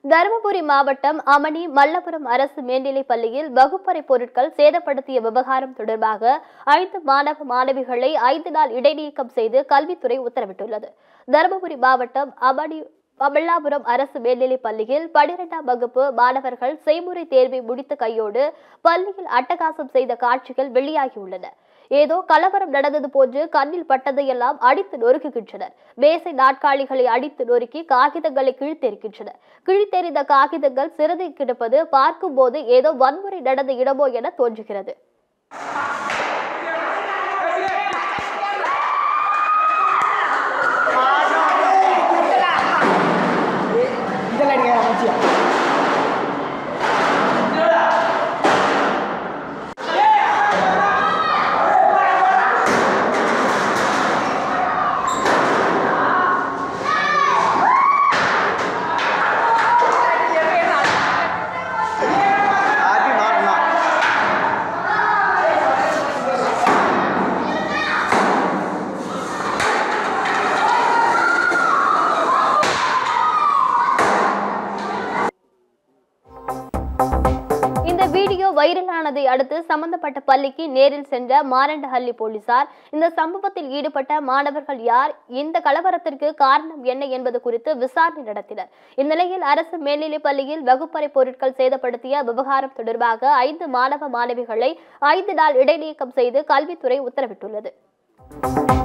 தருமபுரி மாவட்டம் அமனி மல்லபுரம் அரசு மேல்நிலைப் பள்ளியில் வகுப்பறை பொருட்கள் சேதப்படுத்திய விவகாரம் தொடர்பாக ஐந்து மாணவ மாணவிகளை ஐந்து நாள் இடைநீக்கம் செய்து கல்வித்துறை உத்தரவிட்டுள்ளது தருமபுரி மாவட்டம் அமனி மல்லாபுரம் அரசு மேல்நிலைப் பள்ளியில் பனிரெண்டாம் வகுப்பு மாணவர்கள் செய்முறை தேர்வை முடித்த கையோடு பள்ளியில் அட்டகாசம் செய்த காட்சிகள் வெளியாகியுள்ளன ஏதோ கலவரம் நடந்தது போன்று கண்ணில் பட்டதையெல்லாம் அடித்து நொறுக்குகின்றனர் மேசை நாட்காலிகளை அடித்து நொறுக்கி காகிதங்களை கிழித்தெறிக்கின்றனர் கிழித்தெறிந்த காகிதங்கள் சிறதை கிடப்பது பார்க்கும்போது ஏதோ வன்முறை நடந்த இடமோ என தோன்றுகிறது இதெல்லாம் எடுக்க மச்சியா Happy Mark இந்த வீடியோ வைரலானதை அடுத்து சம்பந்தப்பட்ட பள்ளிக்கு நேரில் சென்ற மாரண்டஹள்ளி போலீசார் இந்த சம்பவத்தில் ஈடுபட்ட மாணவர்கள் யார் இந்த கலவரத்திற்கு காரணம் என்ன என்பது குறித்து விசாரணை நடத்தினர் இந்நிலையில் அரசு மேல்நிலைப் பள்ளியில் வகுப்பறை பொருட்கள் சேதப்படுத்திய விவகாரம் தொடர்பாக ஐந்து மாணவ மாணவிகளை ஐந்து நாள் இடைநீக்கம் செய்து கல்வித்துறை உத்தரவிட்டுள்ளது